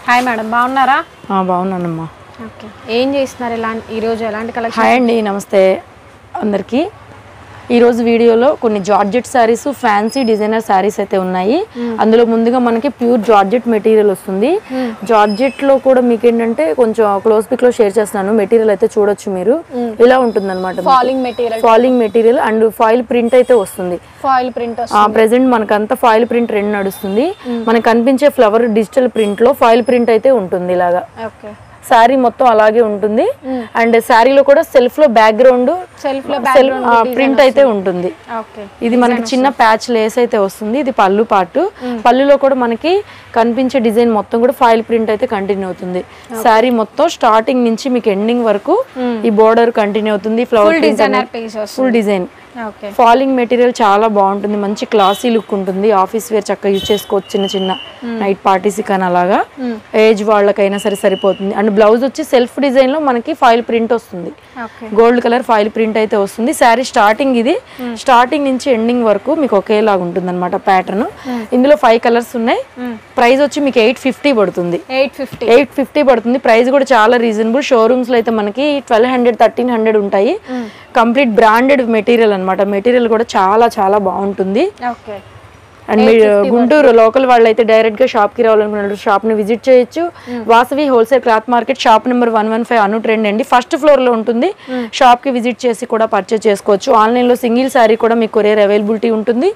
Hi madam బాగున్నారా ఆ, బాగున్నానమ్మా okay ఏం చేస్తున్నారు ఎలా ఈరోజు ఎలాంటి కలెక్షన్ హాయ్ అండి నమస్తే అందరికీ ఈరోజు వీడియోలో కొన్ని georgette sarees fancy designer sarees అయితే ఉన్నాయి అందులో ముందుగా మనకి ప్యూర్ జార్జెట్ మెటీరియల్ వస్తుంది జార్జెట్ లో కూడా మీకు ఏంటంటే కొంచెం క్లోజ్ పిక్ లో షేర్ చేస్తున్నాను మెటీరియల్ అయితే చూడొచ్చు మీరు ఇలా ఉంటుంది అనమాట falling material falling material and foil print అయితే వస్తుంది ఫాయిల్ ప్రింట్ ప్రెసెంట్ మనకంతా ఫాయిల్ ప్రింట్ రెండు నడుస్తుంది మనకు కనిపించే ఫ్లవర్ డిజిటల్ ప్రింట్ లో ఫాయిల్ ప్రింట్ అయితే ఉంటుంది ఇలాగా ఓకే శారీ మొత్తం అలాగే ఉంటుంది అండ్ శారీలో కూడా సెల్ఫ్ లో బ్యాక్గ్రౌండ్ సెల్ఫ్ లో సెల్ఫ్ ప్రింట్ అయితే ఉంటుంది ఓకే ఇది మనకి చిన్న ప్యాచ్ లేస్ అయితే వస్తుంది ఇది పళ్ళు పాటు పళ్ళులో కూడా మనకి కనిపించే డిజైన్ మొత్తం కూడా ఫాయిల్ ప్రింట్ అయితే కంటిన్యూ అవుతుంది శారీ మొత్తం స్టార్టింగ్ నుంచి మీకు ఎండింగ్ వరకు ఈ బోర్డర్ కంటిన్యూ అవుతుంది flower designer piece full design okay falling material చాలా బాగుంటుంది మంచి క్లాసీ లుక్ ఉంటుంది ఆఫీస్ వేర్ చక్కగా యూజ్ చేసుకోవచ్చు చిన్న చిన్న నైట్ పార్టీస్ కానీ అలాగా ఏజ్ వాళ్ళకైనా సరే సరిపోతుంది అండ్ బ్లౌజ్ వచ్చి సెల్ఫ్ డిజైన్ లో మనకి ఫాయిల్ ప్రింట్ వస్తుంది okay gold colour foil print అయితే వస్తుంది శారీ స్టార్టింగ్ ఇది స్టార్టింగ్ నుంచి ఎండింగ్ వరకు మీకు ఒకేలాగా ఉంటుంది అనమాట ప్యాటర్న్ ఇందులో ఫైవ్ కలర్స్ ఉన్నాయి ప్రైస్ వచ్చి మీకు ఎయిట్ ఫిఫ్టీ పడుతుంది ఎయిట్ ఫిఫ్టీ ఎయిట్ ఫిఫ్టీ పడుతుంది ప్రైస్ కూడా చాలా రీజనబుల్ షోరూమ్స్ లో అయితే మనకి ట్వెల్వ్ హండ్రెడ్ థర్టీన్ హండ్రెడ్ ఉంటాయి కంప్లీట్ బ్రాండెడ్ మెటీరియల్ అన్నమాట మెటీరియల్ కూడా చాలా చాలా బాగుంటుంది ఓకే అండ్ మీరు గుంటూరు లోకల్ వాళ్ళు అయితే డైరెక్ట్ గా షాప్ కి రావాలనుకున్నారు షాప్ ని విజిట్ చేయొచ్చు Vasavi wholesale cloth market shop number one one five అను ట్రెండ్ అండి ఫస్ట్ ఫ్లోర్ లో ఉంటుంది షాప్ కి విజిట్ చేసి కూడా పర్చేస్ చేసుకోవచ్చు ఆన్లైన్ లో సింగిల్ శారీ కూడా మీకు కొరియర్ అవైలబిలిటీ ఉంటుంది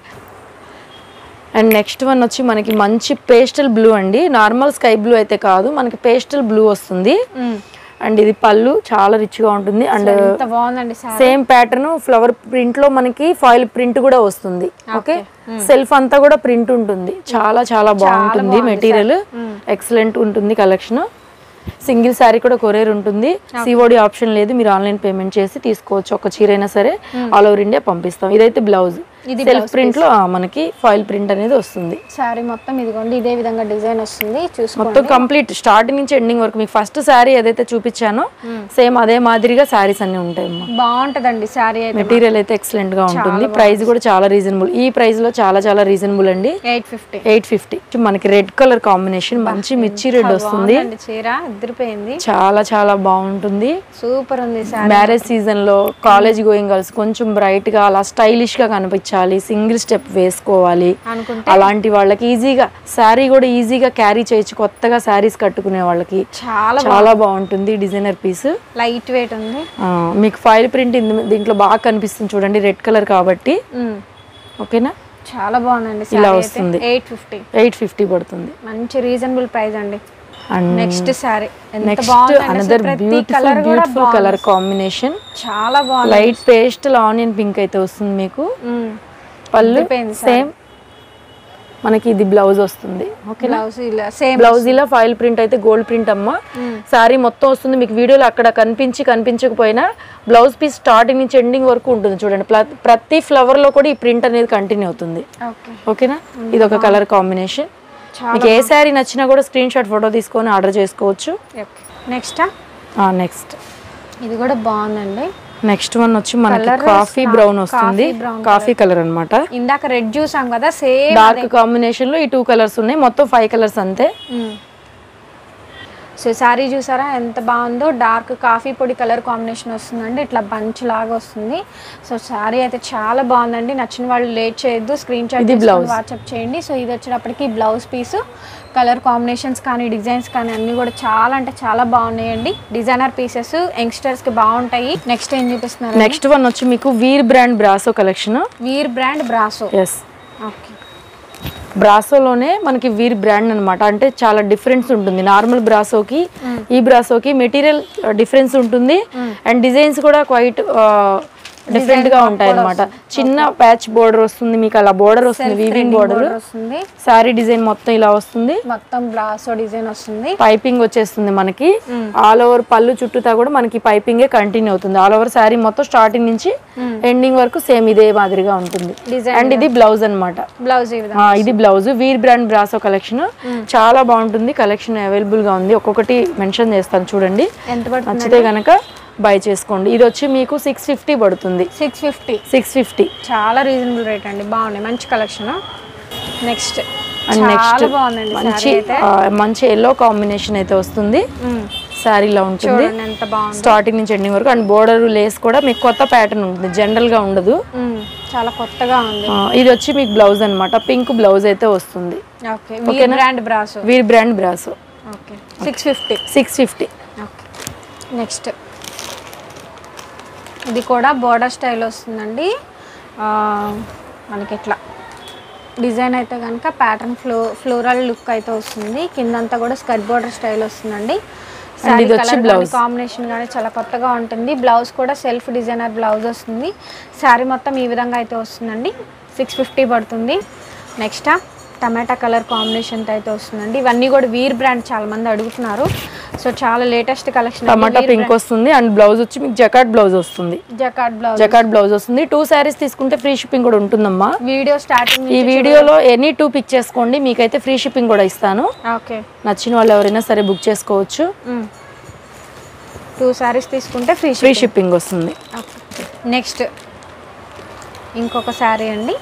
అండ్ నెక్స్ట్ వన్ వచ్చి మనకి మంచి పేస్టల్ బ్లూ అండి నార్మల్ స్కై బ్లూ అయితే కాదు మనకి పేస్టల్ బ్లూ వస్తుంది అండ్ ఇది పళ్ళు చాలా రిచ్ గా ఉంటుంది అండ్ ఎంత బాగుందండి sir same pattern flower print లో మనకి ఫాయిల్ ప్రింట్ కూడా వస్తుంది ఓకే సెల్ఫ్ అంతా కూడా ప్రింట్ ఉంటుంది చాలా చాలా బాగుంటుంది మెటీరియల్ ఎక్సలెంట్ ఉంటుంది కలెక్షన్ సింగిల్ శారీ కూడా కొరియర్ ఉంటుంది సిఓడి ఆప్షన్ లేదు మీరు ఆన్లైన్ పేమెంట్ చేసి తీసుకోవచ్చు ఒక చీర అయినా సరే ఆల్ ఓవర్ ఇండియా పంపిస్తాం ఇదైతే బ్లౌజ్ ఇది సెల్ఫ్ ప్రింట్ లో ఆ, మనకి ఫాయిల్ ప్రింట్ అనేది వస్తుంది శారీ మొత్తం ఇదిగోండి ఇదే విధంగా డిజైన్ వస్తుంది చూసుకోండి మొత్తం కంప్లీట్ స్టార్టింగ్ నుంచి ఎండింగ్ వరకు మీకు ఫస్ట్ శారీ ఏదైతే చూపించానో సేమ్ అదే మాదిరిగా శారీస్ అన్ని ఉంటాయి అమ్మా బాగుంటదండి శారీ అయితే మెటీరియల్ అయితే ఎక్సలెంట్ గా ఉంటుంది ప్రైస్ కూడా చాలా రీజనబుల్ ఈ ప్రైస్ లో చాలా చాలా రీజనబుల్ అండి ఎయిట్ ఫిఫ్టీ ఎయిట్ ఫిఫ్టీ మనకి రెడ్ కలర్ కాంబినేషన్ మంచి మిర్చి రెడ్ వస్తుంది బాగుందండి చీర ఇద్దరిపోయింది చాలా చాలా బాగుంటుంది సూపర్ ఉంది శారీ మ్యారేజ్ సీజన్ లో కాలేజ్ గోయింగ్ గర్ల్స్ కొంచెం బ్రైట్ గా అలా స్టైలిష్ గా కనిపించాలి సింగిల్ స్టెప్ వేసుకోవాలి అనుకుంటే అలాంటి వాళ్ళకి ఈజీగా శారీ కూడా ఈజీగా క్యారీ చేయొచ్చు కొత్తగా శారీస్ కట్టుకునే వాళ్ళకి చాలా చాలా బాగుంటుంది డిజైనర్ పీస్ లైట్ వెయిట్ ఉంది మీకు ఫైల్ ప్రింట్ దీంట్లో బాగా కనిపిస్తుంది చూడండి రెడ్ కలర్ కాబట్టి మ్మ్. ఓకేనా చాలా బాగుందండి ఇలా శారీ వస్తుంది. ఎయిట్ ఫిఫ్టీ ఎయిట్ ఫిఫ్టీ పడుతుంది మంచి రీజనబుల్ ప్రైస్ అండి అండ్ నెక్స్ట్ శారీ ఎంత నెక్స్ట్ బాగుందండి అనదర్ అసలు ప్రతి బ్యూటిఫుల్ కలర్ కూడా బ్యూటిఫుల్ కలర్ కాంబినేషన్ చాలా బాగుంది లైట్ పేస్టల్ ఆనియన్ పింక్ అయితే వస్తుంది మీకు మ్మ్. పళ్ళు అదిరిపోయింది సేమ్ మనకి ఇది బ్లౌజ్ వస్తుంది ఓకే బ్లౌజ్ ఇలా సేమ్ బ్లౌజ్ ఇలా ఫాయిల్ ప్రింట్ అయితే గోల్డ్ ప్రింట్ అమ్మ శారీ మొత్తం వస్తుంది మీకు వీడియోలో అక్కడ కనిపించి కనిపించకపోయినా బ్లౌజ్ పీస్ స్టార్టింగ్ నుంచి ఎండింగ్ వరకు ఉంటుంది చూడండి ప్ల- ప్రతి ఫ్లవర్ లో కూడా ఈ ప్రింట్ అనేది కంటిన్యూ అవుతుంది ఓకే ఓకేనా ఇది ఒక కలర్ కాంబినేషన్ మీకు ఏ శారీ నచ్చినా కూడా స్క్రీన్ షాట్ ఫోటో తీసుకొని ఆర్డర్ చేసుకోవచ్చు నెక్స్ట్ నెక్స్ట్ ఇది కూడా బాగుందండి నెక్స్ట్ వన్ వచ్చి మనకి కాఫీ బ్రౌన్ వస్తుంది కాఫీ కలర్ అన్నమాట ఇందాక రెడ్ చూసాం కదా సేమ్ డార్క్ కాంబినేషన్ లో ఈ టూ కలర్స్ ఉన్నాయి మొత్తం ఫైవ్ కలర్స్ అంతే సో శారీ చూసారా ఎంత బాగుందో డార్క్ కాఫీ పొడి కలర్ కాంబినేషన్ వస్తుందండి ఇట్లా బంచ్ లాగా వస్తుంది సో శారీ అయితే చాలా బాగుందండి నచ్చిన వాళ్ళు లేట్ చేయొద్దు స్క్రీన్ షాట్ వాట్సాప్ చేయండి సో ఇది వచ్చేటప్పటికి బ్లౌజ్ పీస్ కలర్ కాంబినేషన్స్ కానీ డిజైన్స్ కానీ అన్నీ కూడా చాలా అంటే చాలా బాగున్నాయండి డిజైనర్ పీసెస్ యంగ్స్టర్స్కి బాగుంటాయి నెక్స్ట్ ఏం చూపిస్తున్నారు నెక్స్ట్ వన్ వచ్చి మీకు Veer brand brasso collection Veer brand brasso yes okay బ్రాసోలోనే మనకి వీర్ బ్రాండ్ అన్నమాట అంటే చాలా డిఫరెన్స్ ఉంటుంది నార్మల్ బ్రాసోకి ఈ బ్రాసోకి మెటీరియల్ డిఫరెన్స్ ఉంటుంది అండ్ డిజైన్స్ కూడా క్వైట్ డిఫరెంట్ గా ఉంటాయి అన్నమాట చిన్న ప్యాచ్ బోర్డర్ వస్తుంది మీకు అలా బోర్డర్ వస్తుంది వీవింగ్ బోర్డర్ వస్తుంది శారీ డిజైన్ మొత్తం ఇలా వస్తుంది మొత్తం బ్రాసో డిజైన్ వస్తుంది పైపింగ్ వచ్చేస్తుంది మనకి ఆల్ ఓవర్ పళ్ళు చుట్టూతా కూడా మనకి పైపింగే కంటిన్యూ అవుతుంది ఆల్ ఓవర్ శారీ మొత్తం స్టార్టింగ్ నుంచి ఎండింగ్ వరకు సేమ్ ఇదే మాదిరిగా ఉంటుంది Design అండ్ ఇది బ్లౌజ్ అన్నమాట బ్లౌజ్ ఈ విధంగా ఆ, ఇది blouse Veer brand brasso collection చాలా బాగుంటుంది కలెక్షన్ అవైలబుల్ గా ఉంది ఒక్కొక్కటి మెన్షన్ చేస్తాను చూడండి ఎంత పడుతుంది నచ్చితే గనక బై చేసుకోండి ఇది వచ్చి మీకు సిక్స్ ఫిఫ్టీ పడుతుంది సిక్స్ ఫిఫ్టీ సిక్స్ ఫిఫ్టీ చాలా రీజనబుల్ రేట్ అండి బాగున్నాయి మంచి కలెక్షన్ నెక్స్ట్ అండ్ నెక్స్ట్ చాలా బాగుందండి మంచి ఆ, మంచి ఎల్లో కాంబినేషన్ అయితే వస్తుంది మ్మ్. శారీ ఇలా ఉంటుంది చూడండి ఎంత బాగుంది స్టార్టింగ్ నుంచి ఎండింగ్ వరకు అండ్ బోర్డర్ లేస్ కూడా మీకు కొత్త ప్యాటర్న్ ఉంటుంది జనరల్ గా ఉండదు మ్మ్. చాలా కొత్తగా ఉంది ఆ, ఇది వచ్చి మీకు బ్లౌజ్ అన్నమాట పింక్ బ్లౌజ్ అయితే వస్తుంది okay Veer brand brasso Veer brand brasso okay six fifty six fifty okay next ఇది కూడా బోర్డర్ స్టైల్ వస్తుందండి ఆ, మనకి ఇట్లా డిజైన్ అయితే కనుక ప్యాటర్న్ ఫ్లో ఫ్లోరల్ లుక్ అయితే వస్తుంది కిందంతా కూడా స్కర్ట్ బోర్డర్ స్టైల్ వస్తుందండి శారీ ఇది వచ్చి కలర్ కాంబినేషన్ కానీ చాలా కొత్తగా ఉంటుంది బ్లౌజ్ కూడా సెల్ఫ్ డిజైనర్ బ్లౌజ్ వస్తుంది శారీ మొత్తం ఈ విధంగా అయితే వస్తుందండి సిక్స్ ఫిఫ్టీ పడుతుంది నెక్స్ట్ టమాటా కలర్ కాంబినేషన్తో అయితే వస్తుందండి ఇవన్నీ కూడా వీర్ బ్రాండ్ చాలా మంది అడుగుతున్నారు సో చాలా లేటెస్ట్ కలెక్షన్ టమాటా పింక్ వస్తుంది అండ్ బ్లౌజ్ వచ్చి మీకు జకాట్ బ్లౌజ్ వస్తుంది జకాట్ బ్లౌజ్ జకాట్ బ్లౌజ్ వస్తుంది టూ శారీస్ తీసుకుంటే ఫ్రీ షిప్పింగ్ కూడా ఉంటుందమ్మా వీడియో స్టార్టింగ్ ఈ వీడియోలో ఎనీ టూ పిక్ చేసుకోండి మీకైతే ఫ్రీ షిప్పింగ్ కూడా ఇస్తాను ఓకే నచ్చిన వాళ్ళు ఎవరైనా సరే బుక్ చేసుకోవచ్చు టూ సారీస్ తీసుకుంటే ఫ్రీ ఫ్రీ షిప్పింగ్ వస్తుంది నెక్స్ట్ ఇంకొక శారీ అండి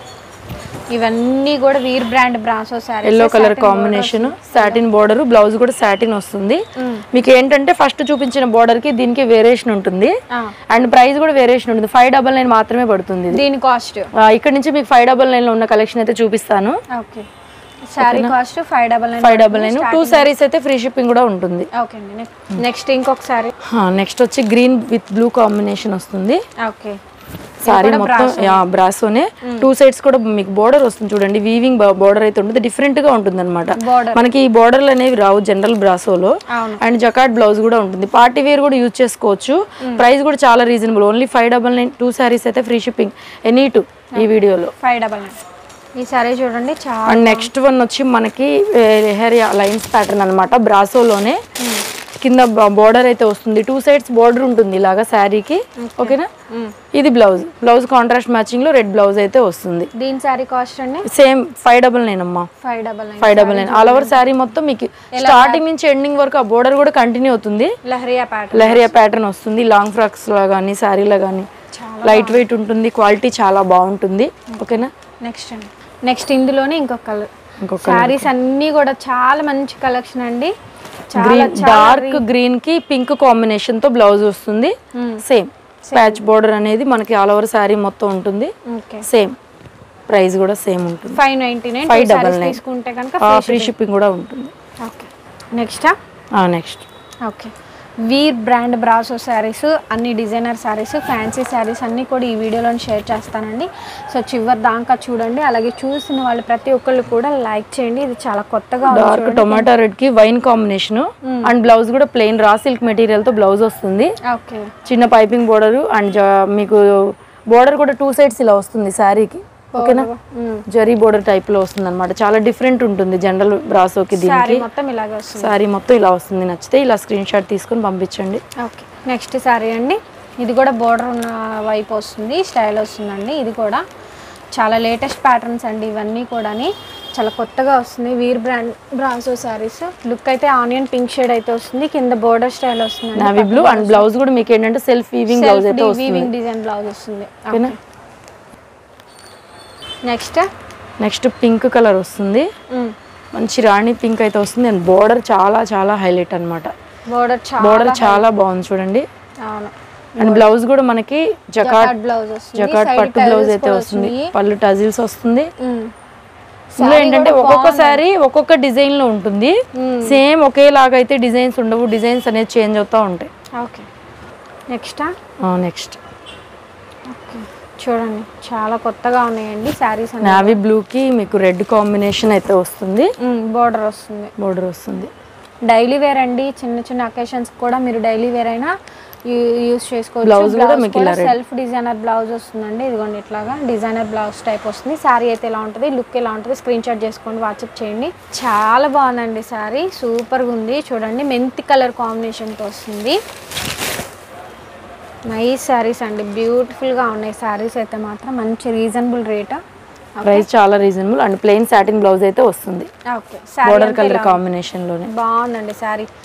ఇవన్నీ కూడా Veer brand brasso saree yellow colour combination satin border blouse కూడా సాటిన్ వస్తుంది మీకు ఏంటంటే ఫస్ట్ చూపించిన border కి దీనికి వేరియేషన్ ఉంటుంది అండ్ ప్రైస్ కూడా వేరియేషన్ ఉంటుంది ఫైవ్ డబల్ నైన్ మాత్రమే పడుతుంది ఇది. దీని కాస్ట్ ఆ, ఇక్కడ నుంచి మీకు ఫైవ్ డబల్ నైన్ లో ఉన్న కలెక్షన్ అయితే చూపిస్తాను okay saree cost five double nine five double nine two sarees అయితే ఫ్రీ షిప్పింగ్ కూడా ఉంటుంది ఓకే అండి నెక్స్ట్ ఇంకొక శారీ నెక్స్ట్ వచ్చి గ్రీన్ విత్ బ్లూ కాంబినేషన్ వస్తుంది ఓకే సారీ మొత్తం బ్రాసోనే టూ సైడ్స్ కూడా మీకు బోర్డర్ వస్తుంది చూడండి వీవింగ్ బోర్డర్ అయితే ఉంటుంది డిఫరెంట్ గా ఉంటుంది అనమాట Border. మనకి ఈ బోర్డర్లు అనేవి రావు జనరల్ బ్రాసోలో అవును అండ్ జకాట్ బ్లౌజ్ కూడా ఉంటుంది పార్టీ వేర్ కూడా యూజ్ చేసుకోవచ్చు ప్రైస్ కూడా చాలా reasonable only five double nine two sarees అయితే ఫ్రీ షిప్పింగ్ ఎనీ టూ ఈ వీడియోలో ఫైవ్ డబల్ నైన్ ఈ శారీ చూడండి చాలా అండ్ నెక్స్ట్ వన్ వచ్చి మనకి హెయిర్ లైన్స్ ప్యాటర్న్ అనమాట బ్రాసోలోనే కింద బోర్డర్ అయితే వస్తుంది టూ సైడ్స్ బోర్డర్ ఉంటుంది ఇలాగా శారీకి ఓకేనా ఇది బ్లౌజ్ బ్లౌజ్ కాంట్రాస్ట్ మ్యాచింగ్ లో రెడ్ బ్లౌజ్ అయితే వస్తుంది దీని శారీ కాస్ట్ అండి సేమ్ ఫైవ్ డబల్ నైన్ అమ్మా five double nine five double nine all over saree మొత్తం మీకు స్టార్టింగ్ నుంచి ఎండింగ్ వరకు ఆ బోర్డర్ కూడా కంటిన్యూ అవుతుంది లహరియా ప్యాటర్న్ లహరియా ప్యాటర్న్ వస్తుంది లాంగ్ ఫ్రాక్స్ లా కానీ శారీలో కానీ లైట్ వెయిట్ ఉంటుంది క్వాలిటీ చాలా బాగుంటుంది ఓకేనా నెక్స్ట్ అండి నెక్స్ట్ ఇందులోనే ఇంకొక కలర్ ఇంకొక శారీస్ అన్నీ కూడా చాలా మంచి కలెక్షన్ అండి చాలా గ్రీన్ డార్క్ గ్రీన్ కి పింక్ కాంబినేషన్ తో బ్లౌజ్ వస్తుంది సేమ్ ప్యాచ్ బోర్డర్ అనేది మనకి ఆల్ ఓవర్ శారీ మొత్తం ఉంటుంది ఓకే సేమ్ ప్రైస్ కూడా సేమ్ ఉంటుంది five ninety nine Five double nine. తీసుకుంటే కనుక ఫ్రీ షిప్పింగ్ కూడా ఉంటుంది ఓకే నెక్స్టా next okay Veer brand brasso sarees అన్ని డిజైనర్ శారీస్ ఫ్యాన్సీ శారీస్ అన్నీ కూడా ఈ వీడియోలో షేర్ చేస్తానండి సో చివరి దాకా చూడండి అలాగే చూసిన వాళ్ళు ప్రతి ఒక్కళ్ళు కూడా లైక్ చేయండి ఇది చాలా కొత్తగా ఉంది డార్క్ టొమాటో రెడ్ కి వైన్ కాంబినేషన్ అండ్ బ్లౌజ్ కూడా ప్లెయిన్ రా సిల్క్ మెటీరియల్ తో బ్లౌజ్ వస్తుంది ఓకే చిన్న పైపింగ్ బోర్డర్ అండ్ మీకు బోర్డర్ కూడా టూ సైడ్స్ ఇలా వస్తుంది శారీకి ఓకేనా జరీ బోర్డర్ టైప్ లో వస్తుంది అనమాట చాలా డిఫరెంట్ ఉంటుంది జనరల్ బ్రాసోకి శారీ దీనికి మొత్తం ఇలాగే వస్తుంది శారీ మొత్తం ఇలా వస్తుంది నచ్చితే ఇలా స్క్రీన్ షాట్ తీసుకొని పంపించండి ఓకే నెక్స్ట్ శారీ అండి ఇది కూడా బోర్డర్ ఉన్న వైపు వస్తుంది స్టైల్ వస్తుందండి ఇది కూడా చాలా లేటెస్ట్ ప్యాటర్న్స్ అండి ఇవన్నీ కూడాని చాలా కొత్తగా వస్తుంది Veer brand brasso sarees look అయితే ఆనియన్ పింక్ షేడ్ అయితే వస్తుంది కింద బోర్డర్ స్టైల్ వస్తుంది నావీ బ్లూ అండ్ బ్లౌజ్ కూడా మీకు ఏంటంటే సెల్ఫ్ వీవింగ్ బ్లౌజ్ అయితే వస్తుంది వీవింగ్ డిజైన్ బ్లౌజ్ వస్తుంది ఓకేనా నెక్స్ట్ నెక్స్ట్ పింక్ కలర్ వస్తుంది మంచి రాణి పింక్ అయితే వస్తుంది అండ్ బోర్డర్ చాలా చాలా హైలైట్ అన్నమాట బోర్డర్ చాలా బోర్డర్ చాలా బాగుంది చూడండి అవును అండ్ బ్లౌజ్ కూడా మనకి జకాట్ జకాట్ బ్లౌజ్ వస్తుంది జకాట్ Side పట్టు tails బ్లౌజ్ అయితే కూడా వస్తుంది వచ్చినాయి. పళ్ళు టజిల్స్ వస్తుంది మ్మ్. ఇందులో ఏంటంటే ఒక్కొక్క సారీ ఒక్కొక్క డిజైన్ లో ఉంటుంది సేమ్ ఒకేలాగా అయితే డిజైన్స్ ఉండవు డిజైన్స్ అనేది చేంజ్ అవుతూ ఉంటాయి ఓకే నెక్స్టా నెక్స్ట్ ఓకే చూడండి చాలా కొత్తగా ఉన్నాయండి శారీస్ అన్ని నావీ బ్లూ కి మీకు రెడ్ కాంబినేషన్ అయితే వస్తుంది బోర్డర్ వస్తుంది బోర్డర్ వస్తుంది డైలీ వేర్ అండి చిన్న చిన్న అకేషన్స్ కూడా మీరు డైలీ వేర్ అయినా యూస్ చేసుకోవచ్చు Blouse కూడా మీకు ఇలా సెల్ఫ్ డిజైనర్ బ్లౌజ్ వస్తుందండి ఇదిగోండి ఇట్లాగా డిజైనర్ బ్లౌజ్ టైప్ వస్తుంది శారీ అయితే ఎలా ఉంటుంది లుక్ ఎలా ఉంటుంది స్క్రీన్ షాట్ చేసుకోండి వాట్సాప్ చేయండి చాలా బాగుందండి శారీ సూపర్గా ఉంది చూడండి మెంతి కలర్ కాంబినేషన్తో వస్తుంది నైస్ శారీస్ అండి బ్యూటిఫుల్గా ఉన్నాయి శారీస్ అయితే మాత్రం మంచి రీజనబుల్ రేట్ ప్రైస్ చాలా reasonable and plain satin blouse అయితే వస్తుంది okay saree border colour combination లోనే బాగుందండి శారీ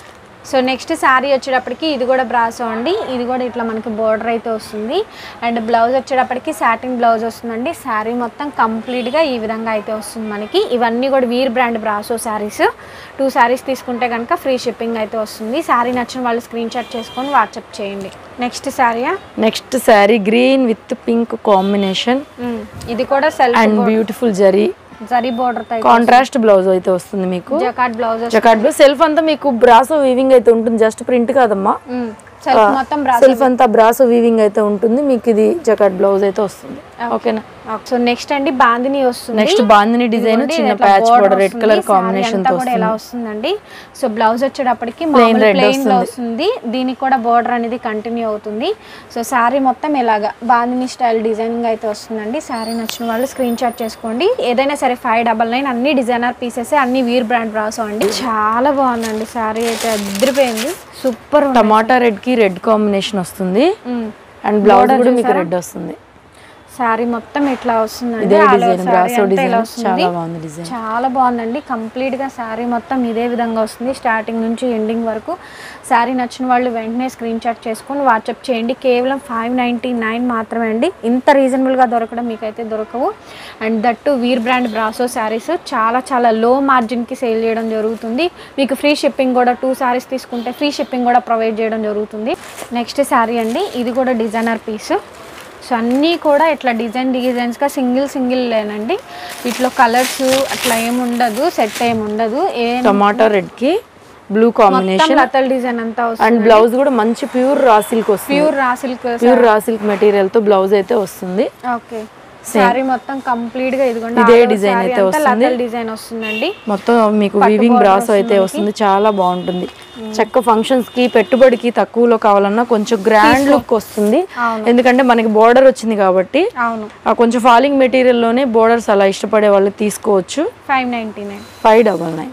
సో నెక్స్ట్ శారీ వచ్చేటప్పటికి ఇది కూడా బ్రాసో అండి ఇది కూడా ఇట్లా మనకి బోర్డర్ అయితే వస్తుంది అండ్ బ్లౌజ్ వచ్చేటప్పటికి సాటిన్ బ్లౌజ్ వస్తుందండి శారీ మొత్తం కంప్లీట్గా ఈ విధంగా అయితే వస్తుంది మనకి ఇవన్నీ కూడా Veer brand brasso sarees two sarees తీసుకుంటే కనుక ఫ్రీ షిప్పింగ్ అయితే వస్తుంది శారీ నచ్చిన వాళ్ళు స్క్రీన్ షాట్ చేసుకొని వాట్సాప్ చేయండి నెక్స్ట్ శారీయా next saree green with pink combination ఇది కూడా self and beautiful zari zari border అయితే కాంట్రాస్ట్ బ్లౌజ్ అయితే వస్తుంది మీకు jacquard blouse jacquard blouse self అంతా మీకు బ్రాసో వీవింగ్ అయితే ఉంటుంది జస్ట్ ప్రింట్ కాదమ్మా సెల్ఫ్ మొత్తం బ్రా సెల్ఫ్ అంతా బ్రాసో వీవింగ్ అయితే ఉంటుంది మీకు ఇది జకాట్ బ్లౌజ్ అయితే వస్తుంది ఓకేనా సో నెక్స్ట్ అండి బాందిని వస్తుంది నెక్స్ట్ బాందిని డిజైన్ ఇదిగోండి, చిన్న ఇట్లా ప్యాచ్ border బోర్డర్ రెడ్ వస్తుంది. కలర్ Saree కాంబినేషన్ అంతా తో కూడా ఎలా వస్తుందండి సో బ్లౌజ్ వచ్చేటప్పటికి red ప్లెయిన్ లో వస్తుంది. వస్తుంది దీనికి కూడా బోర్డర్ అనేది కంటిన్యూ అవుతుంది సో శారీ మొత్తం ఇలాగా బాందిని స్టైల్ డిజైనింగ్ అయితే వస్తుందండి శారీ నచ్చిన వాళ్ళు స్క్రీన్ షాట్ చేసుకోండి ఏదైనా సరే ఫైవ్ డబల్ నైన్ అన్ని డిజైనర్ పీసెస్ అన్ని వీర్ బ్రాండ్ బ్రాసో అండి చాలా బాగుందండి శారీ అయితే అదిరిపోయింది సూపర్ టమాటా రెడ్ కి రెడ్ కాంబినేషన్ వస్తుంది అండ్ బ్లౌజ్ కూడా మీకు రెడ్ వస్తుంది శారీ మొత్తం ఇట్లా వస్తుందండి ఇదే All over design saree brasso అంతా ఇలా డిజైన్ వస్తుంది. చాలా బాగుంది డిజైన్ చాలా బాగుందండి కంప్లీట్గా శారీ మొత్తం ఇదే విధంగా వస్తుంది స్టార్టింగ్ నుంచి ఎండింగ్ వరకు శారీ నచ్చిన వాళ్ళు వెంటనే స్క్రీన్ షాట్ చేసుకొని వాట్సాప్ చేయండి కేవలం ఫైవ్ నైంటీ నైన్ మాత్రమే అండి ఇంత రీజనబుల్గా దొరకడం మీకైతే దొరకవు and that Veer brand brasso sarees చాలా చాలా లో మార్జిన్కి సేల్ చేయడం జరుగుతుంది మీకు ఫ్రీ షిప్పింగ్ కూడా టూ శారీస్ తీసుకుంటే ఫ్రీ షిప్పింగ్ కూడా ప్రొవైడ్ చేయడం జరుగుతుంది నెక్స్ట్ శారీ అండి ఇది కూడా డిజైనర్ పీస్ సో అన్నీ కూడా ఇట్లా డిజైన్ డిజైన్స్గా సింగిల్ సింగిల్ లేనండి వీటిలో కలర్స్ అట్లా ఏమి ఉండదు సెట్ ఏమి ఉండదు ఏ టమాటా రెడ్ కి బ్లూ మొత్తం కాంబినేషన్ లతల్ డిజైన్ అంతా వస్తుంది అండ్ బ్లౌజ్ కూడా మంచి ప్యూర్ రా సిల్క్ వస్తుంది pure raw silk pure raw silk material తో బ్లౌజ్ అయితే వస్తుంది ఓకే శారీ మొత్తం కంప్లీట్ గా ఇదిగోండి ఇదే all over design saree అయితే అంతా వస్తుంది. లతల్ డిజైన్ వస్తుందండి మొత్తం మీకు వీవింగ్ బ్రాస్ అయితే వస్తుంది చాలా బాగుంటుంది చక్క ఫంక్షన్స్ కి పెట్టుబడికి తక్కువలో కావాలన్నా కొంచెం గ్రాండ్ లుక్ వస్తుంది ఎందుకంటే మనకి బోర్డర్ వచ్చింది కాబట్టి అవును ఆ కొంచెం ఫాలింగ్ మెటీరియల్ లోనే బోర్డర్స్ అలా ఇష్టపడే వాళ్ళు తీసుకోవచ్చు five ninety nine five double nine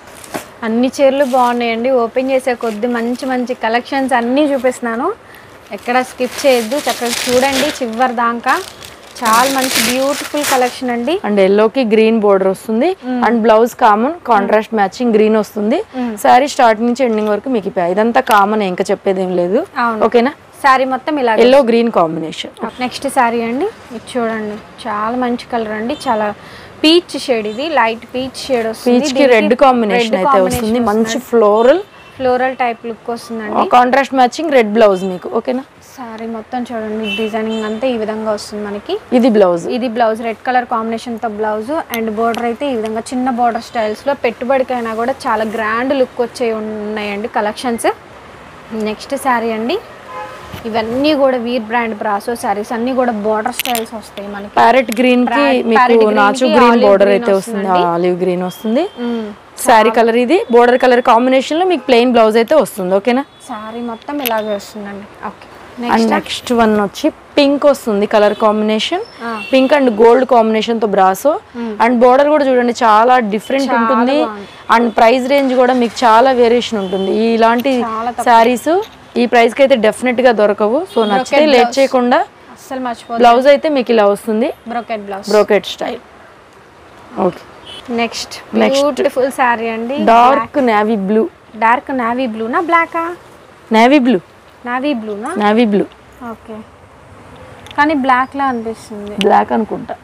అన్ని చీరలు బాగున్నాయండి ఓపెన్ చేసే కొద్ది మంచి మంచి కలెక్షన్స్ అన్నీ చూపిస్తున్నాను ఎక్కడ స్కిప్ చేయొద్దు చక్కగా చూడండి చివరి దాకా చాలా మంచి బ్యూటిఫుల్ కలెక్షన్ అండి అండ్ ఎల్లోకి గ్రీన్ బోర్డర్ వస్తుంది and blouse common contrast matching green వస్తుంది శారీ స్టార్టింగ్ నుంచి ఎండింగ్ వరకు మీకు ఇప్పా ఇదంతా కామన్ ఇంకా చెప్పేది ఏం లేదు అవును. ఓకేనా శారీ మొత్తం ఇలా yellow green combination next saree అండి ఇది చూడండి చాలా మంచి కలర్ అండి చాలా పీచ్ షేడ్ ఇది లైట్ పీచ్ షేడ్ వస్తుంది పీచ్ కి రెడ్ కాంబినేషన్ అయితే వస్తుంది మంచి ఫ్లోరల్ ఫ్లోరల్ టైప్ లుక్ వస్తుందండి కాంట్రాస్ట్ మ్యాచింగ్ రెడ్ బ్లౌజ్ మీకు ఓకేనా శారీ మొత్తం చూడండి డిజైనింగ్ అంతా ఈ విధంగా వస్తుంది మనకి ఇది బ్లౌజ్ ఇది బ్లౌజ్ రెడ్ కలర్ కాంబినేషన్ తో బ్లౌజ్ అండ్ బోర్డర్ అయితే ఈ విధంగా చిన్న బోర్డర్ స్టైల్స్ లో పెట్టుబడికైనా కూడా చాలా గ్రాండ్ లుక్ వచ్చే ఉన్నాయండి కలెక్షన్స్ నెక్స్ట్ శారీ అండి ఇవన్నీ కూడా వీర్ బ్రాండ్ బ్రాసో శారీస్ అన్ని కూడా బోర్డర్ స్టైల్స్ వస్తాయి మనకి ప్యారెట్ గ్రీన్ కి Parrot మీకు green నాచు కి గ్రీన్ olive బోర్డర్ green అయితే వస్తుంది వస్తుందండి. ఆలివ్ గ్రీన్ వస్తుంది మ్మ్. శారీ కలర్ ఇది బోర్డర్ కలర్ కాంబినేషన్ లో మీకు ప్లెయిన్ బ్లౌజ్ అయితే వస్తుంది ఓకేనా శారీ మొత్తం ఇలాగే వస్తుందండి ఓకే అండ్ నెక్స్ట్ వన్ వచ్చి పింక్ వస్తుంది colour combination pink and gold combination తో బ్రాసో అండ్ బోర్డర్ కూడా చూడండి చాలా డిఫరెంట్ ఉంటుంది అండ్ ప్రైస్ రేంజ్ కూడా మీకు చాలా వేరియేషన్ ఉంటుంది ఈ ఇలాంటి శారీస్ ఈ ప్రైస్ కి అయితే డెఫినెట్ గా దొరకవు సో నచ్చితే లేట్ చేయకుండా అస్సలు మర్చిపోదు బ్లౌజ్ అయితే మీకు ఇలా వస్తుంది brocade blouse brocade style okay next beautiful saree అండి dark navy blue dark navy బ్లూనా బ్లాకా నేవీ బ్లూ నావీ బ్లూనా నేవీ బ్లూ ఓకే కానీ బ్లాక్ లా అనిపిస్తుంది బ్లాక్ అనుకుంటా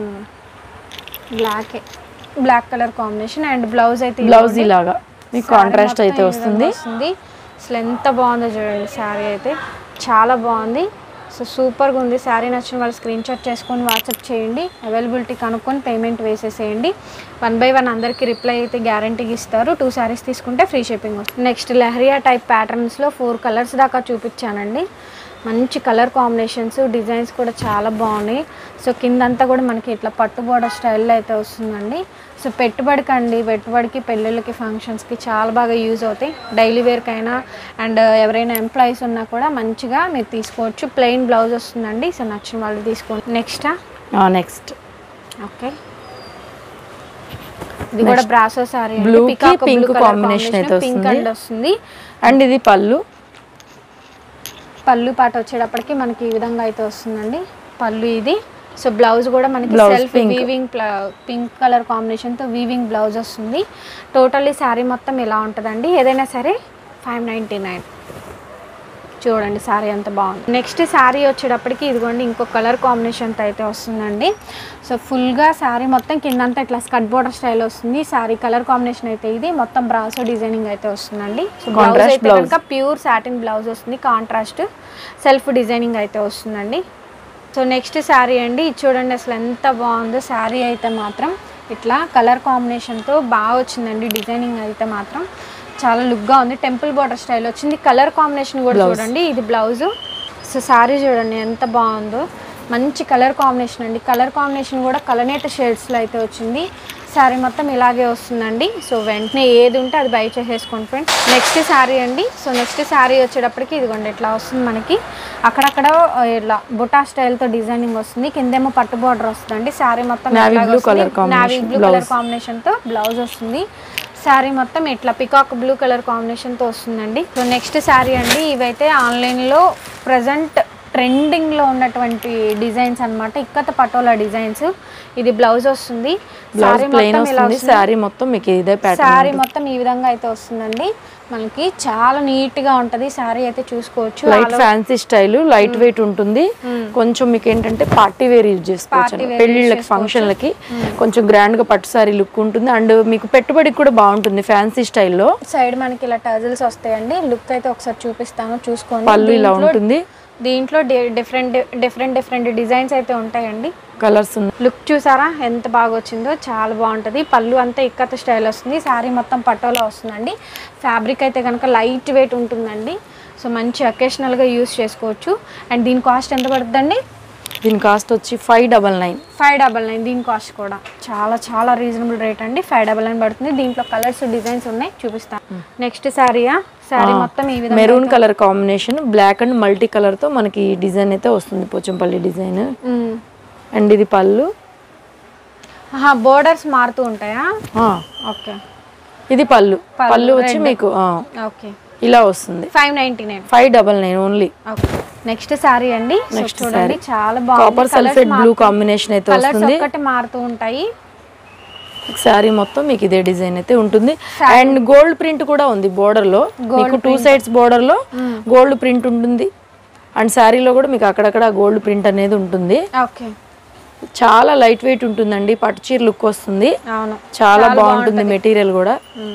బ్లాకే black colour combination and blouse అయితే బ్లౌజ్ ఇలాగా మీకు కాంట్రాస్ట్ అయితే వస్తుంది వస్తుంది అసలు ఎంత బాగుందో చూడండి శారీ అయితే చాలా బాగుంది సో సూపర్గా ఉంది శారీ నచ్చిన వాళ్ళు స్క్రీన్ షాట్ చేసుకొని వాట్సాప్ చేయండి అవైలబిలిటీ కనుక్కొని పేమెంట్ వేసేసేయండి వన్ బై వన్ అందరికీ రిప్లై అయితే గ్యారంటీకి ఇస్తారు టూ శారీస్ తీసుకుంటే ఫ్రీ షిప్పింగ్ వస్తుంది నెక్స్ట్ లెహరియా టైప్ ప్యాటర్న్స్లో ఫోర్ కలర్స్ దాకా చూపించానండి మంచి కలర్ కాంబినేషన్స్ డిజైన్స్ కూడా చాలా బాగున్నాయి సో కిందంతా కూడా మనకి ఇట్లా పట్టు బోర్డర్ స్టైల్లో అయితే వస్తుందండి సో పెట్టుబడికి అండి పెట్టుబడికి పెళ్ళిళ్ళకి ఫంక్షన్స్కి చాలా బాగా యూజ్ అవుతాయి డైలీ వేర్కైనా అండ్ ఎవరైనా ఎంప్లాయీస్ ఉన్నా కూడా మంచిగా మీరు తీసుకోవచ్చు ప్లెయిన్ బ్లౌజ్ వస్తుందండి సో నచ్చిన వాళ్ళు తీసుకోండి నెక్స్ట్ నెక్స్ట్ ఓకే ఇది కూడా బ్రాసో సారీ Blue కి pink combination అయితే పింక్ వస్తుంది. అండ్ వస్తుంది అండ్ ఇది పళ్ళు పళ్ళు పాట వచ్చేటప్పటికి మనకి ఈ విధంగా అయితే వస్తుందండి పళ్ళు ఇది సో బ్లౌజ్ కూడా మనకి Blouse self pink. Weaving pink colour కాంబినేషన్తో వీవింగ్ బ్లౌజ్ వస్తుంది టోటల్లీ శారీ మొత్తం ఇలా ఉంటుందండి ఏదైనా సరే ఫైవ్ నైంటీ నైన్ చూడండి శారీ ఎంత బాగుంది నెక్స్ట్ శారీ వచ్చేటప్పటికి ఇదిగోండి ఇంకో కలర్ కాంబినేషన్తో అయితే వస్తుందండి సో ఫుల్గా శారీ మొత్తం కిందంతా ఇట్లా స్కట్ బోర్డర్ స్టైల్ వస్తుంది శారీ కలర్ కాంబినేషన్ అయితే ఇది మొత్తం బ్రాసో డిజైనింగ్ అయితే వస్తుందండి సో బ్లౌజ్ Contrast అయితే blouse. కనుక ప్యూర్ సాటిన్ బ్లౌజ్ వస్తుంది కాంట్రాస్ట్ సెల్ఫ్ డిజైనింగ్ అయితే వస్తుందండి సో నెక్స్ట్ శారీ అండి ఇది చూడండి అసలు ఎంత బాగుందో శారీ అయితే మాత్రం ఇట్లా కలర్ కాంబినేషన్తో బాగా వచ్చిందండి డిజైనింగ్ అయితే మాత్రం చాలా లుక్గా ఉంది టెంపుల్ బార్డర్ స్టైల్ వచ్చింది కలర్ కాంబినేషన్ కూడా చూడండి ఇది బ్లౌజ్ సో శారీ చూడండి ఎంత బాగుందో మంచి కలర్ కాంబినేషన్ అండి కలర్ కాంబినేషన్ కూడా కలనేత షేడ్స్లో అయితే వచ్చింది శారీ మొత్తం ఇలాగే వస్తుందండి సో వెంటనే ఏది ఉంటే అది బై చేసేసుకోండి ఫ్రెండ్స్ నెక్స్ట్ శారీ అండి సో నెక్స్ట్ శారీ వచ్చేటప్పటికి ఇదిగోండి ఇట్లా వస్తుంది మనకి అక్కడక్కడ ఆ, ఇలా బుటా స్టైల్తో డిజైనింగ్ వస్తుంది కిందేమో పట్టు బార్డర్ వస్తుందండి శారీ మొత్తం Navy ఇలాగే blue వస్తుంది. colour combination Navy blue blouse. Colour కాంబినేషన్తో బ్లౌజ్ వస్తుంది శారీ మొత్తం ఇట్లా పికాక్ బ్లూ కలర్ కాంబినేషన్తో వస్తుందండి సో నెక్స్ట్ శారీ అండి ఇవైతే ఆన్లైన్లో ప్రజెంట్ ట్రెండింగ్లో ఉన్నటువంటి డిజైన్స్ అన్నమాట ఇక్కత పటోలా డిజైన్స్ ఇది బ్లౌజ్ వస్తుంది బ్లౌజ్ శారీ ప్లెయిన్ మొత్తం ఇలా వస్తుంది శారీ మొత్తం మీకు ఇదే ప్యాటర్న్ శారీ మొత్తం ఈ విధంగా అయితే వస్తుందండి మనకి చాలా నీట్ గా ఉంటది శారీ అయితే చూసుకోవచ్చు light fancy style light weight ఉంటుంది కొంచెం మీకు ఏంటంటే పార్టీ వేర్ యూజ్ చేసుకోవచ్చు Party wear పెళ్ళిళ్ళకి ఫంక్షన్లకి కొంచెం గ్రాండ్ గా పట్టు సారీ లుక్ ఉంటుంది అండ్ మీకు పెట్టుబడికి కూడా బాగుంటుంది ఫ్యాన్సీ స్టైల్లో సైడ్ మనకి ఇలా టజల్స్ వస్తాయండి లుక్ అయితే ఒకసారి చూపిస్తాను చూసుకోండి పళ్ళు ఇలా దీంట్లో- ఉంటుంది దీంట్లో డిఫరెంట్ డిఫరెంట్ డిఫరెంట్ డిజైన్స్ అయితే ఉంటాయండి కలర్స్ ఉన్నాయి లుక్ చూసారా ఎంత బాగా వచ్చిందో చాలా బాగుంటుంది పళ్ళు అంతా ఇక్కత స్టైల్ వస్తుంది శారీ మొత్తం పట్టోలో వస్తుందండి ఫ్యాబ్రిక్ అయితే కనుక లైట్ వెయిట్ ఉంటుందండి సో మంచి అకేషనల్గా యూస్ చేసుకోవచ్చు అండ్ దీని కాస్ట్ ఎంత పడుతుందండి దీని కాస్ట్ వచ్చి five double nine five double nine దీని కాస్ట్ కూడా చాలా చాలా రీజనబుల్ రేట్ అండి ఫైవ్ డబల్ నైన్ పడుతుంది దీంట్లో కలర్స్ డిజైన్స్ ఉన్నాయి చూపిస్తాను నెక్స్ట్ శారీయా శారీ మొత్తం ఈ విధంగా maroon colour combination black and multi colour తో మనకి డిజైన్ అయితే వస్తుంది పోచంపల్లి డిజైన్ అండ్ ఇది పళ్ళు బోర్డర్స్ మారుతూ ఉంటాయా ఆ, ఓకే ఇది పళ్ళు పళ్ళు వచ్చి మీకు ఆ, ఓకే ఇలా వస్తుంది five ninety nine five double nine only okay next saree అండి సో Next చూడండి saree. చాలా కాపర్ బాగుంది సల్ఫేట్ బ్లూ కాంబినేషన్ అయితే కలర్స్ వస్తుంది ఒక్కటి మారుతూ ఉంటాయి శారీ మొత్తం మీకు ఇదే డిజైన్ అయితే ఉంటుంది అండ్ గోల్డ్ ప్రింట్ కూడా ఉంది బోర్డర్ లో మీకు టూ సైడ్స్ బోర్డర్ లో గోల్డ్ ప్రింట్ ఉంటుంది అండ్ శారీలో కూడా మీకు అక్కడక్కడ గోల్డ్ ప్రింట్ అనేది ఉంటుంది ఓకే చాలా లైట్ వెయిట్ ఉంటుందండి పట్టు చీర లుక్ వస్తుంది అవును చాలా బాగుంటుంది మెటీరియల్ కూడా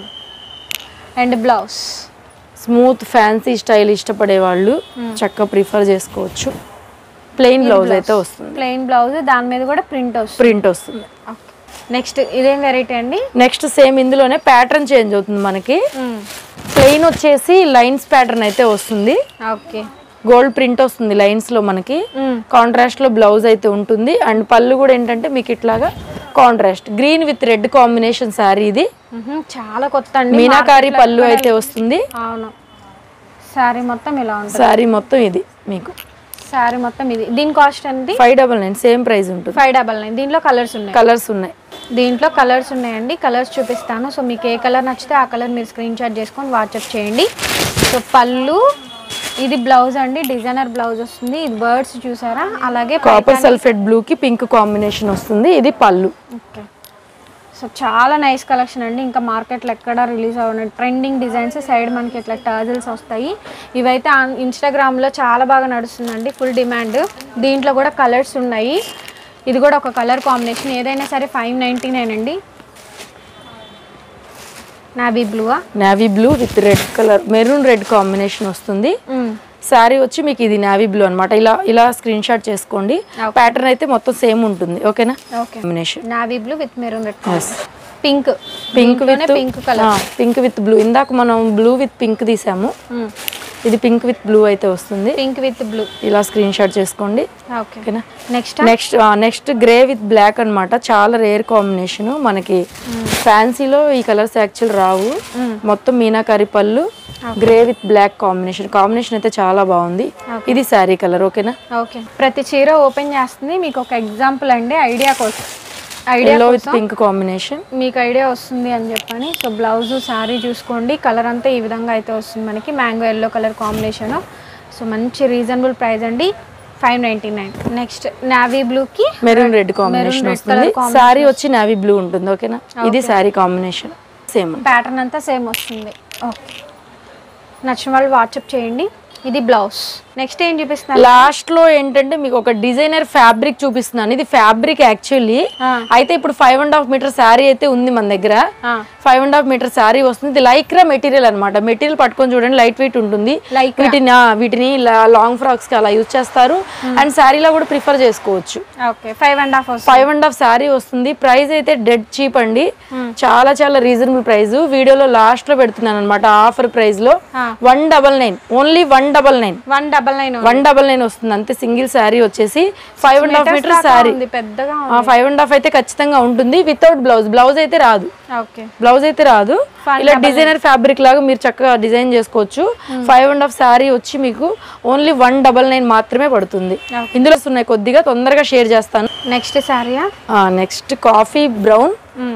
and blouse smooth fancy style ఇష్టపడే వాళ్ళు చక్కగా ప్రిఫర్ చేసుకోవచ్చు ప్లెయిన్ బ్లౌజ్ అయితే వస్తుంది ప్లెయిన్ బ్లౌజ్ దాని మీద కూడా ప్రింట్ వస్తుంది ప్రింట్ వస్తుంది ఓకే నెక్స్ట్ ఇదేం వెరైటీ అండి నెక్స్ట్ సేమ్ ఇందులోనే ప్యాటర్న్ చేంజ్ అవుతుంది మనకి ప్లెయిన్ వచ్చేసి లైన్స్ ప్యాటర్న్ అయితే వస్తుంది ఓకే గోల్డ్ ప్రింట్ వస్తుంది లైన్స్ లో మనకి కాంట్రాస్ట్ లో బ్లౌజ్ అయితే ఉంటుంది అండ్ పళ్ళు కూడా ఏంటంటే మీకు ఇట్లాగా contrast green with red combination saree ఇది చాలా కొత్త అండి మీనాకారి పళ్ళు అయితే వస్తుంది అవును శారీ మొత్తం ఇలా ఉంటుంది శారీ మొత్తం ఇది మీకు శారీ మొత్తం ఇది దీని కాస్ట్ అండి five double nine same price ఉంటుంది ఫైవ్ డబల్ నైన్ దీంట్లో కలర్స్ ఉన్నాయి కలర్స్ ఉన్నాయి దీంట్లో కలర్స్ ఉన్నాయండి కలర్స్ చూపిస్తాను సో మీకు ఏ కలర్ నచ్చితే ఆ కలర్ మీరు స్క్రీన్ షాట్ చేసుకొని వాట్సాప్ చేయండి సో పళ్ళు ఇది బ్లౌజ్ అండి డిజైనర్ బ్లౌజ్ వస్తుంది ఇది బర్డ్స్ చూసారా అలాగే కాపర్ సల్ఫేట్ బ్లూ కి పింక్ కాంబినేషన్ వస్తుంది ఇది పళ్ళు ఓకే సో చాలా నైస్ కలెక్షన్ అండి ఇంకా మార్కెట్లో ఎక్కడ రిలీజ్ అవ్వను ట్రెండింగ్ డిజైన్స్ సైడ్ మనకి ఇట్లా టర్జల్స్ వస్తాయి ఇవైతే ఆన్- ఇన్స్టాగ్రామ్లో చాలా బాగా నడుస్తుందండి ఫుల్ డిమాండ్ దీంట్లో కూడా కలర్స్ ఉన్నాయి ఇది కూడా ఒక కలర్ కాంబినేషన్ ఏదైనా సరే ఫైవ్ నైంటీ నైన్ అండి నాబీ బ్లూవా navy blue with red colour maroon red combination వస్తుంది శారీ వచ్చి మీకు ఇది నావీ బ్లూ అన్నమాట ఇలా ఇలా స్క్రీన్ షాట్ చేసుకోండి ప్యాటర్న్ అయితే మొత్తం సేమ్ ఉంటుంది ఓకేనా okay combination navy blue with maroon red pink pink with pink colour pink with blue ఇందాక మనం బ్లూ విత్ పింక్ తీసాము ఇది పింక్ విత్ బ్లూ అయితే వస్తుంది పింక్ విత్ బ్లూ ఇలా స్క్రీన్ షాట్ చేసుకోండి ఓకే ఓకేనా next next next grey with black అన్నమాట చాలా రేర్ కాంబినేషన్ మనకి ఫ్యాన్సీలో ఈ కలర్స్ యాక్చువల్ రావు మొత్తం meenakari pallu grey with black combination combination అయితే చాలా బాగుంది ఇది శారీ కలర్ ఓకేనా ఓకే ప్రతి చీర ఓపెన్ చేస్తుంది మీకు ఒక ఎగ్జాంపుల్ అండి ఐడియా కోసం idea yellow with pink combination మీకు ఐడియా వస్తుంది అని చెప్పని సో బ్లౌజ్ శారీ చూసుకోండి కలర్ అంతా ఈ విధంగా అయితే వస్తుంది మనకి mango yellow colour combination so మంచి రీజనబుల్ ప్రైస్ అండి five ninety nine next navy బ్లూకి మెరూన్ రెడ్ కాంబినేషన్ red వస్తుంది శారీ వచ్చి నావీ బ్లూ ఉంటుంది ఓకేనా ఇది శారీ కాంబినేషన్ సేమ్ ప్యాటర్న్ అంతా సేమ్ వస్తుంది ఓకే నచ్చిన వాళ్ళు వాట్సాప్ చేయండి ఇది బ్లౌజ్ నెక్స్ట్ ఏం చూపిస్తున్నారు లాస్ట్ లో ఏంటంటే మీకు ఒక డిజైనర్ ఫ్యాబ్రిక్ చూపిస్తున్నాను ఇది ఫ్యాబ్రిక్ యాక్చువల్లీ ఆ. అయితే ఇప్పుడు five and half metre saree అయితే ఉంది మన దగ్గర ఆ. Five and half metre saree వస్తుంది ఇది లైక్రా మెటీరియల్ అన్నమాట మెటీరియల్ పట్టుకొని చూడండి లైట్ వెయిట్ ఉంటుంది Lycra. వీటిని ఆ, వీటిని లాంగ్ ఫ్రాక్స్ కి అలా యూజ్ చేస్తారు అండ్ శారీలో కూడా ప్రిఫర్ చేసుకోవచ్చు ఓకే ఫైవ్ అండ్ హాఫ్ వస్తుంది ఫైవ్ అండ్ హాఫ్ శారీ వస్తుంది ప్రైస్ అయితే డెడ్ చీప్ అండి చాలా చాలా రీజనబుల్ ప్రైస్ వీడియోలో లాస్ట్ లో పెడుతున్నాను అనమాట ఆఫర్ ప్రైస్ లో ఆ. One double nine only one double nine one double nine one double nine వస్తుంది అంతే సింగిల్ శారీ వచ్చేసి five and half metre saree ఉంది పెద్దగా ఫైవ్ అండ్ హాఫ్ అయితే ఖచ్చితంగా ఉంటుంది వితౌట్ బ్లౌజ్ బ్లౌజ్ అయితే రాదు ఓకే బ్లౌజ్ అయితే రాదు Fine, ఇలా డిజైనర్ ఫ్యాబ్రిక్ లాగా మీరు చక్కగా డిజైన్ చేసుకోవచ్చు ఫైవ్ అండ్ హాఫ్ శారీ వచ్చి మీకు ఓన్లీ వన్ డబల్ నైన్ మాత్రమే పడుతుంది ఇందులో ఉన్నాయి కొద్దిగా తొందరగా షేర్ చేస్తాను నెక్స్ట్ శారీయా next coffee brown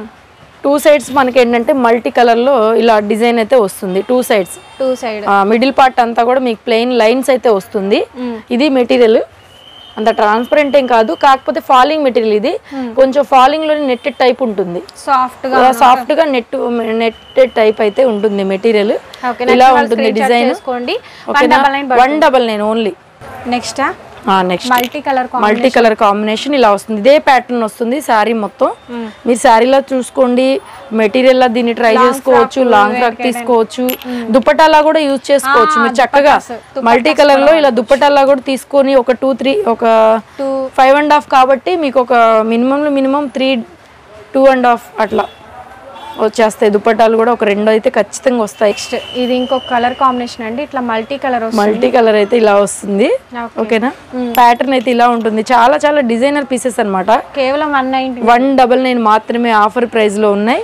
two sides మనకి ఏంటంటే మల్టీ కలర్ లో ఇలా డిజైన్ అయితే వస్తుంది two sides two side middle part అంతా కూడా మీకు ప్లెయిన్ లైన్స్ అయితే వస్తుంది ఇది మెటీరియల్ అంత ట్రాన్స్పరెంట్ ఏం కాదు కాకపోతే ఫాలింగ్ మెటీరియల్ ఇది కొంచెం ఫాలింగ్ లోని నెట్టెడ్ టైప్ ఉంటుంది సాఫ్ట్ గా సాఫ్ట్ గా నెట్ నెట్టెడ్ టైప్ అయితే ఉంటుంది మెటీరియల్ ఓకే ఇలా ఉంటుంది డిజైన్ చేసుకోండి one double nine one double nine only next next multi colour multi colour combination ఇలా వస్తుంది ఇదే ప్యాటర్న్ వస్తుంది శారీ మొత్తం మీరు శారీలో చూసుకోండి మెటీరియల్ లా దీన్ని ట్రై చేసుకోవచ్చు లాంగ్ ఫ్రాక్ తీసుకోవచ్చు దుప్పటాలా కూడా యూజ్ చేసుకోవచ్చు మీరు చక్కగా మల్టీ కలర్ లో ఇలా దుప్పటాలా కూడా తీసుకొని ఒక టూ త్రీ ఒక టూ ఫైవ్ అండ్ హాఫ్ కాబట్టి మీకు ఒక minimum minimum three two and half అట్లా వచ్చేస్తాయి దుప్పటాలు కూడా ఒక రెండు అయితే ఖచ్చితంగా వస్తాయి నెక్స్ట్ ఇది ఇంకొక కలర్ కాంబినేషన్ అండి ఇట్లా మల్టీ కలర్ వస్తుంది మల్టీ కలర్ అయితే ఇలా వస్తుంది Okay. ఓకేనా ప్యాటర్న్ అయితే ఇలా ఉంటుంది చాలా చాలా డిజైనర్ పీసెస్ అన్నమాట కేవలం one ninety one double nine మాత్రమే ఆఫర్ ప్రైస్ లో ఉన్నాయి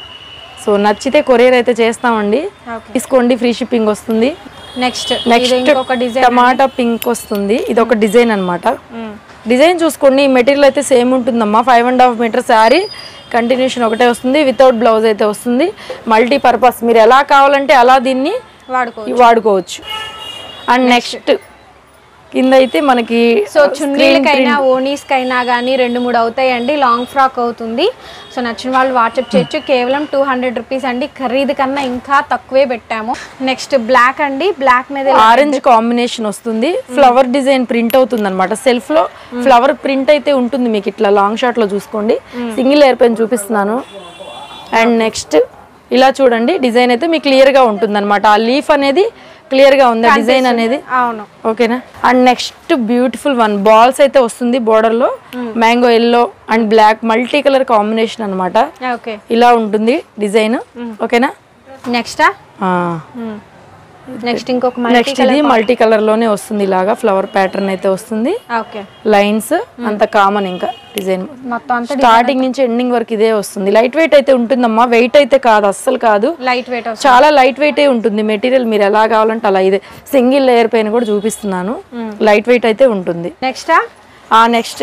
సో నచ్చితే కొరియర్ అయితే చేస్తామండి Okay. తీసుకోండి ఫ్రీ షిప్పింగ్ వస్తుంది నెక్స్ట్ నెక్స్ట్ ఇంకొక డిజైన్ టమాటా పింక్ వస్తుంది ఇది ఒక డిజైన్ అన్నమాట డిజైన్ చూసుకోండి మెటీరియల్ అయితే సేమ్ ఉంటుందమ్మా five and half metre saree continuation ఒకటే వస్తుంది వితౌట్ బ్లౌజ్ అయితే వస్తుంది మల్టీ పర్పస్ మీరు ఎలా కావాలంటే అలా దీన్ని వాడుకో వాడుకోవచ్చు అండ్ నెక్స్ట్ కింద అయితే మనకి సో చున్నీలకైనా ఓనీస్కైనా కానీ రెండు మూడు అవుతాయండి లాంగ్ ఫ్రాక్ అవుతుంది సో నచ్చిన వాళ్ళు వాట్సాప్ చేయొచ్చు కేవలం టూ హండ్రెడ్ రూపీస్ అండి ఖరీదు కన్నా ఇంకా తక్కువే పెట్టాము నెక్స్ట్ బ్లాక్ అండి బ్లాక్ మీద ఇలా- ఆరెంజ్ కాంబినేషన్ వస్తుంది ఫ్లవర్ డిజైన్ ప్రింట్ అవుతుంది అనమాట సెల్ఫ్ లో ఫ్లవర్ ప్రింట్ అయితే ఉంటుంది మీకు ఇట్లా లాంగ్ షాట్ లో చూసుకోండి సింగిల్ ఎయిర్ పెన్ చూపిస్తున్నాను అండ్ నెక్స్ట్ ఇలా చూడండి డిజైన్ అయితే మీకు క్లియర్ గా ఉంటుంది అనమాట ఆ లీఫ్ అనేది క్లియర్ గా ఉంది డిజైన్ అనేది అవును ఓకేనా అండ్ నెక్స్ట్ బ్యూటిఫుల్ వన్ బాల్స్ అయితే వస్తుంది బోర్డర్ లో mango yellow and black multi colour combination అన్నమాట ఓకే ఇలా ఉంటుంది డిజైన్ ఓకేనా నెక్స్టా నెక్స్ట్ ఇంకొక మల్టీ నెక్స్ట్ ఇది మల్టీ కలర్ లోనే వస్తుంది ఇలాగా ఫ్లవర్ ప్యాటర్న్ అయితే వస్తుంది ఓకే లైన్స్ అంత కామన్ ఇంకా డిజైన్ మొత్తం అంతా స్టార్టింగ్ నుంచి ఎండింగ్ వరకు ఇదే వస్తుంది లైట్ వెయిట్ అయితే ఉంటుందమ్మా వెయిట్ అయితే కాదు అస్సలు కాదు లైట్ వెయిట్ వస్తుంది చాలా లైట్ వెయిట్ ఉంటుంది మెటీరియల్ మీరు ఎలా కావాలంటే అలా ఇదే సింగిల్ లేయర్ పైన కూడా చూపిస్తున్నాను లైట్ వెయిట్ అయితే ఉంటుంది నెక్స్టా ఆ నెక్స్ట్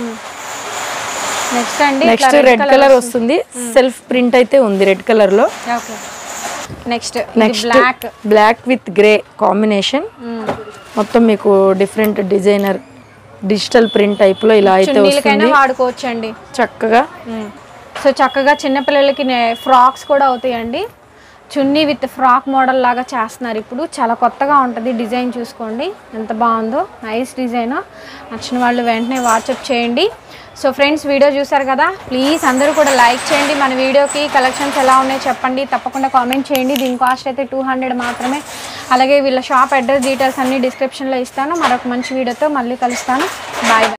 నెక్స్ట్ అండి నెక్స్ట్ రెడ్ కలర్ వస్తుంది సెల్ఫ్ ప్రింట్ అయితే ఉంది రెడ్ కలర్ లో okay next next black black with grey combination మొత్తం మీకు different designer digital print type లో ఇలా అయితే చున్నీలకైనా వస్తుంది వాడుకోవచ్చండి చక్కగా సో చక్కగా చిన్నపిల్లలకి ఫ్రాక్స్ కూడా అవుతాయండి చున్నీ విత్ ఫ్రాక్ మోడల్ లాగా చేస్తున్నారు ఇప్పుడు చాలా కొత్తగా ఉంటుంది డిజైన్ చూసుకోండి ఎంత బాగుందో నైస్ డిజైన్ నచ్చిన వాళ్ళు వెంటనే వాట్సాప్ చేయండి సో ఫ్రెండ్స్ వీడియో చూసారు కదా ప్లీజ్ అందరూ కూడా లైక్ చేయండి మన వీడియోకి కలెక్షన్స్ ఎలా ఉన్నాయో చెప్పండి తప్పకుండా కామెంట్ చేయండి దీని కాస్ట్ అయితే టూ హండ్రెడ్ మాత్రమే అలాగే వీళ్ళ షాప్ అడ్రస్ డీటెయిల్స్ అన్ని డిస్క్రిప్షన్లో ఇస్తాను మరొక మంచి వీడియోతో మళ్ళీ కలుస్తాను బాయ్